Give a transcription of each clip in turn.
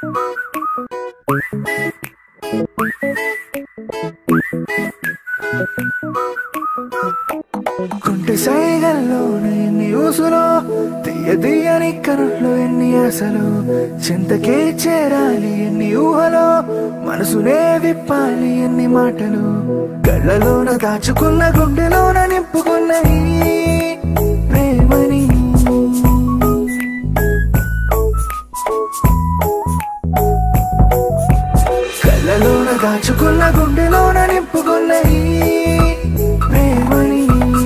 కుంటి సైగల్లోన ఎన్ని ఊసులో తీయ తీయని కనుల్లో ఎన్ని ఆశలు చింతకే చేరాలి ఎన్ని ఊహలో మనసునే విప్పాలి ఎన్ని మాటలు కళ్ళలోన దాచుకున్న గుండెలోన నింపుకున్న ఈ ప్రేమని కళ్ళలోన దాచుకున్న గుండెలోన నింపుకున్న ఈ ప్రేమని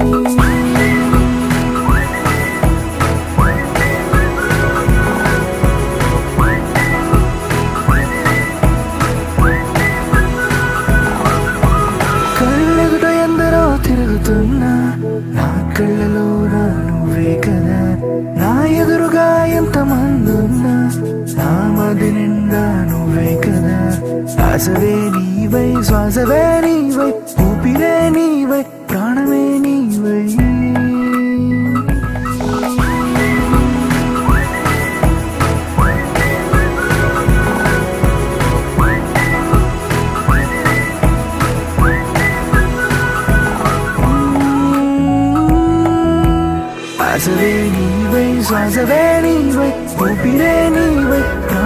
కళ్ళెదుట ఎందరో తిరుగుతున్నా నా కళ్ళలో నా నువ్వే కదా నా ఎదురుగా ఎంతమంది ఉన్నా నా మది నిండా నువ్వే కదా ఆశవే నీవై శ్వాసవే నీవై ఊపిరే నీవై ప్రాణమే నీవై ఆశవే నీవై శ్వాసవే నీవై ఊపిరే నీవై